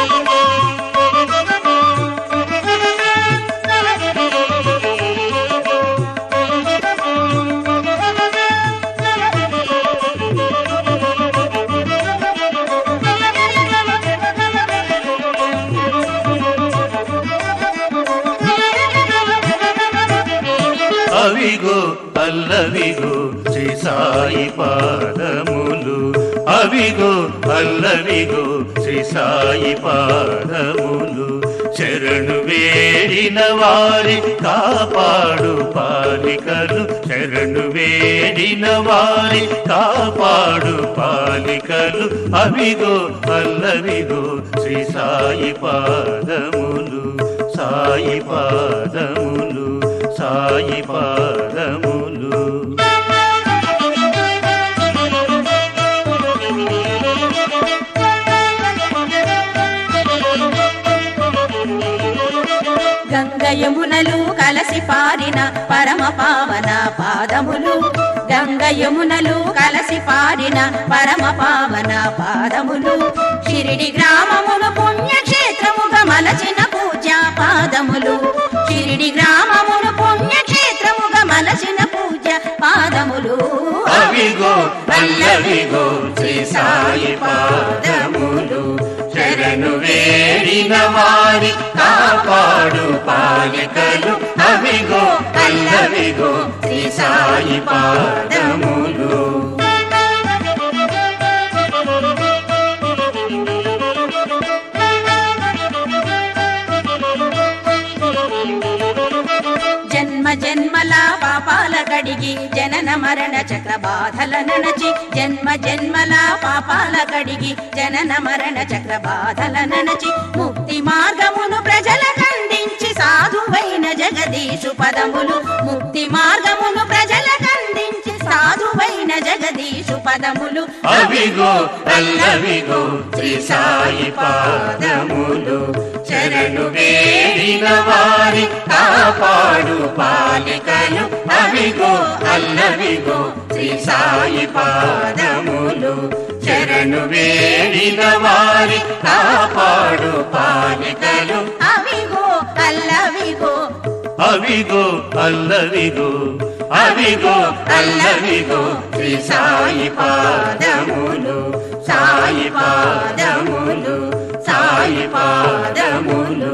అవిగో అల్లవిగో శ్రీ సాయి పాదములు అవిగో అల్లవిగో శ్రీ సాయి పాదములు శరణు వేడిన వారి కాపాడు పాలికలు శరణు వేడిన వారి కాపాడు పాలికలు అవిగో అల్లవిగో శ్రీ సాయి పాదములు సాయి పాదములు సాయి పాదములు గంగయమునలు కలసి పారిన పరమ పావన పాదములు గంగయమునలు కలసి పారిన పరమ పావన పాదములు షిరిడి గ్రామమును పుణ్యక్షేత్రముగా మలచిన పూజా పాదములు షిరిడి గ్రామమును పుణ్యక్షేత్రముగా మలచిన పూజ పాదములు అవిగో అల్లవిగో శ్రీ సాయి పాదములు శరణు వేడిన వారి కాపాడు పాలికలు అవిగో అల్లవిగో శ్రీ సాయి పాదములు జన్మ జన్మల పాపాల కడిగి జనన మరణ చక్ర బాధల ననచి జన్మ జన్మల పాపాల కడిగి జనన మరణ చక్ర బాధల ననచి ముక్తి మార్గమును ప్రజలకందించి సాధువైన జగదీశు పదములు ముక్తి మార్గమును ప్రజలకందించి సాధువైన జగదీశు పదములు అవిగో అల్లవిగో శ్రీ సాయి పాదములు శరణు వేడిన వారి కాపాడు పాలికలు అవిగో అల్లవిగో శ్రీ సాయి పాదములు శరణు వేడిన వారి కాపాడు పాలికలు అవిగో అల్లవిగో అవిగో అల్లవిగో అవిగో అల్లవిగో శ్రీ సాయి పాదములు సాయి పాదములు సాయి పాదములు